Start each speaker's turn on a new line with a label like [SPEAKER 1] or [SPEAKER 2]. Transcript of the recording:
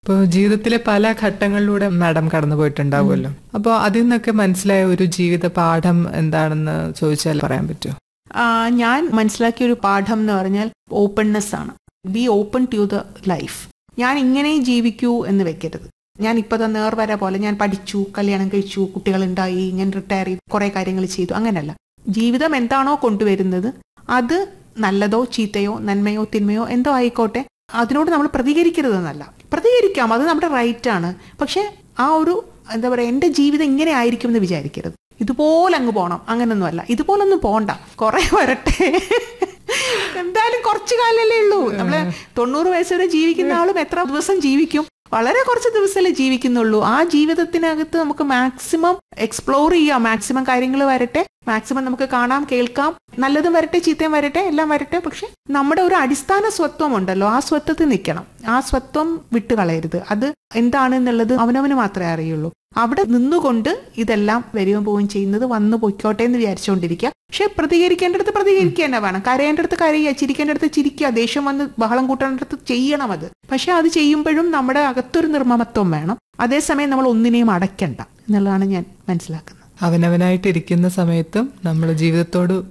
[SPEAKER 1] ഇപ്പോൾ ജീവിതത്തിലെ പല ഘട്ടങ്ങളിലൂടെ മാഡം കടന്നു പോയിട്ടുണ്ടാവുമല്ലോ അപ്പോൾ അതിൽ നിന്നൊക്കെ മനസ്സിലായ ഒരു ജീവിത പാഠം എന്താണെന്ന് ചോദിച്ചാൽ പറയാൻ പറ്റുമോ
[SPEAKER 2] ആ, ഞാൻ മനസ്സിലാക്കിയ ഒരു പാഠം എന്ന് പറഞ്ഞാൽ ഓപ്പൺനെസ് ആണ് be open to the life ഞാൻ ഇങ്ങനെ ജീവിക്കൂ എന്ന് വെക്കരുത് ഞാൻ ഇപ്പൊ തന്നെ നേർവര പോലെ ഞാൻ പഠിച്ചു കല്യാണം കഴിച്ചു കുട്ടികളുണ്ടായി ഞാൻ റിട്ടയർ ചെയ്തു കുറെ കാര്യങ്ങൾ ചെയ്തു അങ്ങനല്ല ജീവിതം എന്താണോ കൊണ്ടുവരുന്നത് അത് നല്ലതോ ചീത്തയോ നന്മയോ തിന്മയോ എന്തോ ആയിക്കോട്ടെ അതിനോട് നമ്മൾ പ്രതികരിക്കരുതെന്നല്ല പ്രതികരിക്കാം അത് നമ്മുടെ റൈറ്റ് ആണ് പക്ഷെ ആ ഒരു എന്താ പറയുക എന്റെ ജീവിതം ഇങ്ങനെ ആയിരിക്കും എന്ന് വിചാരിക്കരുത് ഇതുപോലെ അങ്ങ് പോണം അങ്ങനൊന്നുമല്ല ഇതുപോലൊന്നും പോണ്ട കുറെ വരട്ടെ എന്തായാലും കുറച്ചു കാലല്ലേ ഉള്ളൂ നമ്മള് തൊണ്ണൂറ് വയസ്സ് വരെ ജീവിക്കുന്ന ആളും എത്ര ദിവസം ജീവിക്കും വളരെ കുറച്ച് ദിവസമല്ലേ ജീവിക്കുന്നുള്ളൂ ആ ജീവിതത്തിനകത്ത് നമുക്ക് മാക്സിമം എക്സ്പ്ലോർ ചെയ്യാം മാക്സിമം കാര്യങ്ങൾ വരട്ടെ മാക്സിമം നമുക്ക് കാണാം കേൾക്കാം നല്ലതും വരട്ടെ ചീത്തയും വരട്ടെ എല്ലാം വരട്ടെ പക്ഷെ നമ്മുടെ ഒരു അടിസ്ഥാന സ്വത്വം ഉണ്ടല്ലോ ആ സ്വത്വത്തിൽ നിൽക്കണം ആ സ്വത്വം വിട്ടുകളയരുത് അത് എന്താണെന്നുള്ളത് അവനവന് മാത്രമേ അറിയുള്ളൂ അവിടെ നിന്നുകൊണ്ട് ഇതെല്ലാം വരികയും പോവുകയും ചെയ്യുന്നത് വന്നു പൊയ്ക്കോട്ടെ എന്ന് വിചാരിച്ചുകൊണ്ടിരിക്കുക പക്ഷെ പ്രതികരിക്കേണ്ടടുത്ത് പ്രതികരിക്കുക തന്നെ വേണം കരയേണ്ടടുത്ത് കരയുക ചിരിക്കേണ്ടടുത്ത് ചിരിക്കുക ദേഷ്യം വന്ന് ബഹളം കൂട്ടേണ്ടടുത്ത് ചെയ്യണം അത് പക്ഷെ അത് ചെയ്യുമ്പോഴും നമ്മുടെ അകത്തൊരു നിർമ്മമത്വം വേണം അതേസമയം നമ്മൾ ഒന്നിനെയും അടയ്ക്കണ്ട എന്നുള്ളതാണ് ഞാൻ മനസ്സിലാക്കുന്നത്
[SPEAKER 1] അവനവനായിട്ടിരിക്കുന്ന സമയത്തും നമ്മൾ ജീവിതത്തോട്